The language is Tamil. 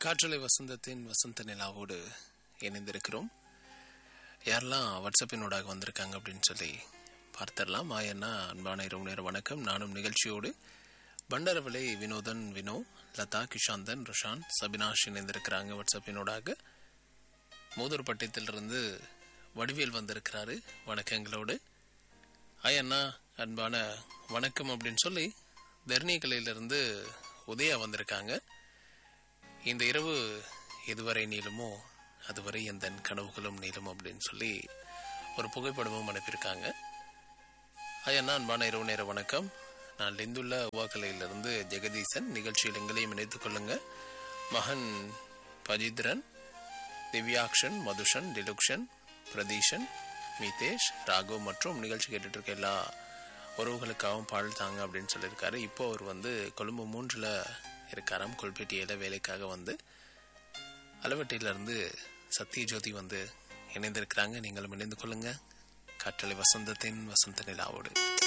காற்றலை வசந்தத்தின் வசந்த நிலாவோடு இணைந்திருக்கிறோம் யாரெல்லாம் வாட்ஸ்அப்பினூடாக வந்திருக்காங்க அப்படின்னு சொல்லி பார்த்துடலாம் ஆயண்ணா அன்பான இரவு நேர வணக்கம் நானும் நிகழ்ச்சியோடு பண்டரவலை வினோதன் வினோ லதா கிஷாந்தன் ருஷான் சபினாஷ் இணைந்திருக்கிறாங்க வாட்ஸ்அப்பினூடாக மூதூர்பட்டியத்திலிருந்து வடிவேல் வந்திருக்கிறாரு வணக்கங்களோடு ஆயண்ணா அன்பான வணக்கம் அப்படின்னு சொல்லி தர்ணிகலையிலிருந்து உதயா வந்திருக்காங்க இந்த இரவு எதுவரை நீளுமோ அதுவரை எந்த கனவுகளும் நீளும் அப்படின்னு சொல்லி ஒரு புகைப்படமும் அனுப்பியிருக்காங்க ஐயண்ணா அன்பான இரவு நேர வணக்கம் நான் லிந்துள்ள உவாக்கலையிலிருந்து ஜெகதீசன் நிகழ்ச்சியில் எங்களையும் இணைத்துக் கொள்ளுங்க மகன் பஜித்ரன் திவ்யாக்ஷன் மதுஷன் டிலுக்ஷன் பிரதீஷன் மிதேஷ் ராகவ் மற்றும் நிகழ்ச்சி கேட்டுட்டு இருக்க எல்லா உறவுகளுக்காகவும் பாடல் தாங்க அப்படின்னு சொல்லியிருக்காரு இப்போ அவர் வந்து கொழும்பு மூன்றில் இருக்காராம் கொல்பேட்டியில் வேலைக்காக வந்து அளவட்டையிலிருந்து சத்திய ஜோதி வந்து இணைந்திருக்கிறாங்க நீங்களும் இணைந்து கொள்ளுங்க காற்றலை வசந்தத்தின் வசந்த நிலாவோடு